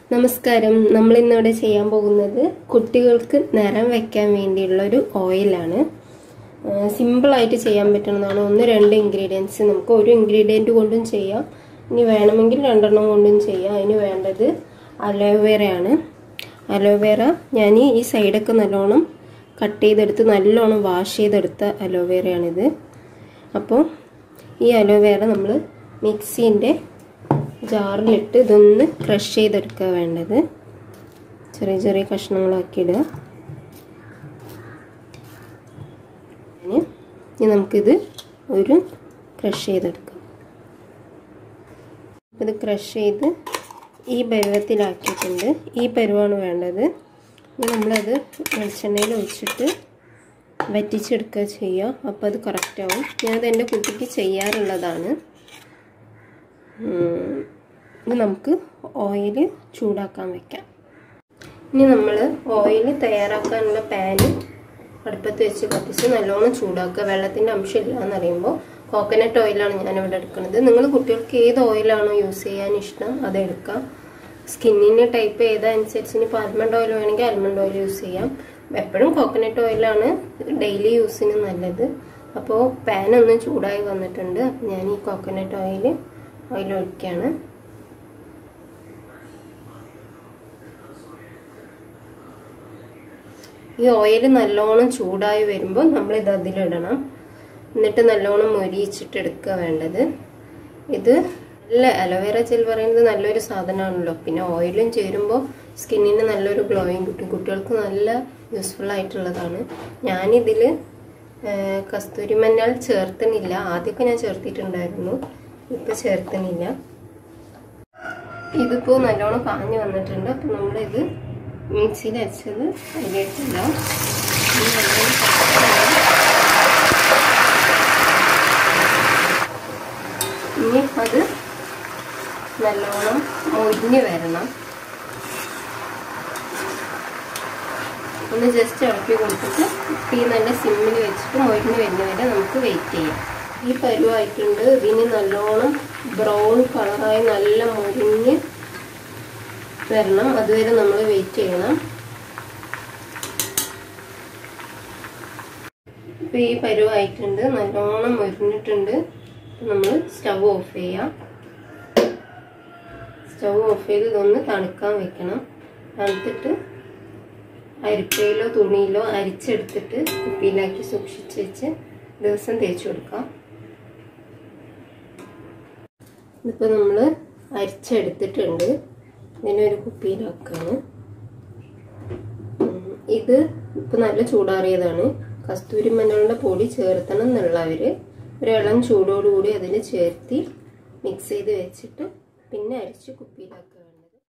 നമസ്കാരം നമ്മൾ ഇന്നിവിടെ ചെയ്യാൻ പോകുന്നത് കുട്ടികൾക്ക് നിറം വെക്കാൻ വേണ്ടിയുള്ള ഒരു ഓയിലാണ് സിമ്പിളായിട്ട് ചെയ്യാൻ പറ്റുന്നതാണ് ഒന്ന് രണ്ട് ഇൻഗ്രീഡിയൻസ് നമുക്ക് ഒരു ഇൻഗ്രീഡിയൻറ്റ് കൊണ്ടും ചെയ്യാം ഇനി വേണമെങ്കിൽ രണ്ടെണ്ണം കൊണ്ടും ചെയ്യാം അതിന് വേണ്ടത് അലോവേറയാണ് അലോവേറ ഞാൻ ഈ സൈഡൊക്കെ നല്ലോണം കട്ട് ചെയ്തെടുത്ത് നല്ലോണം വാഷ് ചെയ്തെടുത്ത അലോവേറയാണിത് അപ്പോൾ ഈ അലോവേറ നമ്മൾ മിക്സീൻ്റെ ജാറിലിട്ട് ഇതൊന്ന് ക്രഷ് ചെയ്തെടുക്കുക വേണ്ടത് ചെറിയ ചെറിയ കഷ്ണങ്ങളാക്കി ഇടുക ഇനി നമുക്കിത് ഒരു ക്രഷ് ചെയ്തെടുക്കാം ഇത് ക്രഷ് ചെയ്ത് ഈ പരുവത്തിലാക്കിയിട്ടുണ്ട് ഈ പരുവാണ് വേണ്ടത് ഇനി നമ്മളത് വെളിച്ചെണ്ണയിൽ ഒഴിച്ചിട്ട് വറ്റിച്ചെടുക്കുക ചെയ്യുക അപ്പോൾ അത് കറക്റ്റാവും ഞാനത് എൻ്റെ കുട്ടിക്ക് ചെയ്യാറുള്ളതാണ് ഇത് നമുക്ക് ഓയിൽ ചൂടാക്കാൻ വെക്കാം ഇനി നമ്മൾ ഓയിൽ തയ്യാറാക്കാനുള്ള പാന് അടുപ്പത്ത് വെച്ച് കത്തിച്ച് നല്ലോണം ചൂടാക്കുക വെള്ളത്തിൻ്റെ അംശം ഇല്ല എന്നറിയുമ്പോൾ കോക്കനട്ട് ഓയിലാണ് ഞാനിവിടെ എടുക്കുന്നത് നിങ്ങൾ കുട്ടികൾക്ക് ഏത് ഓയിലാണോ യൂസ് ചെയ്യാൻ ഇഷ്ടം അത് എടുക്കാം സ്കിന്നിന് ടൈപ്പ് ചെയ്തതനുസരിച്ച് ഇനി ഇപ്പോൾ ആൽമണ്ട് ഓയിൽ വേണമെങ്കിൽ ആൽമണ്ട് ഓയിൽ യൂസ് ചെയ്യാം എപ്പോഴും കോക്കനട്ട് ഓയിലാണ് ഡെയിലി യൂസിന് നല്ലത് അപ്പോൾ പാൻ ഒന്ന് ചൂടായി വന്നിട്ടുണ്ട് അപ്പം ഞാൻ ഈ കോക്കനട്ട് ഓയിൽ ഓയിൽ ഒഴിക്കുകയാണ് ഈ ഓയിൽ നല്ലോണം ചൂടായി വരുമ്പോൾ നമ്മൾ ഇത് അതിലിടണം എന്നിട്ട് നല്ലോണം മൊരിയിച്ചിട്ട് എടുക്കുക വേണ്ടത് ഇത് നല്ല അലോവേറ ജെൽ പറയുന്നത് നല്ലൊരു സാധനമാണല്ലോ പിന്നെ ഓയിലും ചേരുമ്പോൾ സ്കിന്നിന് നല്ലൊരു ഗ്ലോയിങ് കിട്ടും കുട്ടികൾക്ക് നല്ല യൂസ്ഫുൾ ആയിട്ടുള്ളതാണ് ഞാനിതിൽ കസ്തൂരി മഞ്ഞൾ ചേർത്തണില്ല ആദ്യമൊക്കെ ഞാൻ ചേർത്തിട്ടുണ്ടായിരുന്നു ഇപ്പം ചേർത്തണില്ല ഇതിപ്പോൾ നല്ലോണം കാഞ്ഞു വന്നിട്ടുണ്ട് അപ്പം നമ്മളിത് മിക്സിയിൽ അരച്ചത് അതിലേക്കില്ല ഇനി അത് നല്ലോണം മൊരിഞ്ഞ് വരണം ഒന്ന് ജസ്റ്റ് ഇളക്കി കൊടുത്തിട്ട് തീ നല്ല സിമ്മിൽ വെച്ചിട്ട് മൊരിഞ്ഞ് വരുന്ന വരെ നമുക്ക് വെയിറ്റ് ചെയ്യാം ഈ പരുവായിട്ടുണ്ട് ഇതിന് നല്ലോണം ബ്രൗൺ കളറായി നല്ല മൊരിഞ്ഞ് വരണം അതുവരെ നമ്മൾ വെയിറ്റ് ചെയ്യണം ഇപ്പം ഈ പരുവായിട്ടുണ്ട് നല്ലോണം മൊരിഞ്ഞിട്ടുണ്ട് നമ്മൾ സ്റ്റവ് ഓഫ് ചെയ്യാം സ്റ്റവ് ഓഫ് ചെയ്ത് ഇതൊന്ന് തണുക്കാൻ വെക്കണം തണുത്തിട്ട് അരിപ്പയിലോ തുണിയിലോ അരിച്ചെടുത്തിട്ട് കുപ്പിയിലാക്കി സൂക്ഷിച്ച് വെച്ച് ദിവസം തേച്ച് കൊടുക്കാം ഇതിപ്പോൾ നമ്മൾ അരിച്ചെടുത്തിട്ടുണ്ട് ഇതിനൊരു കുപ്പിയിലാക്കാണ് ഇത് ഇപ്പം നല്ല ചൂടാറിയതാണ് കസ്തൂരി മഞ്ഞളുടെ പൊടി ചേർത്തണം എന്നുള്ളവർ ഒരു ഇളം ചൂടോടുകൂടി അതിൽ ചേർത്തി മിക്സ് ചെയ്ത് വെച്ചിട്ട് പിന്നെ അരിച്ച് കുപ്പിയിലാക്കുകയാണ്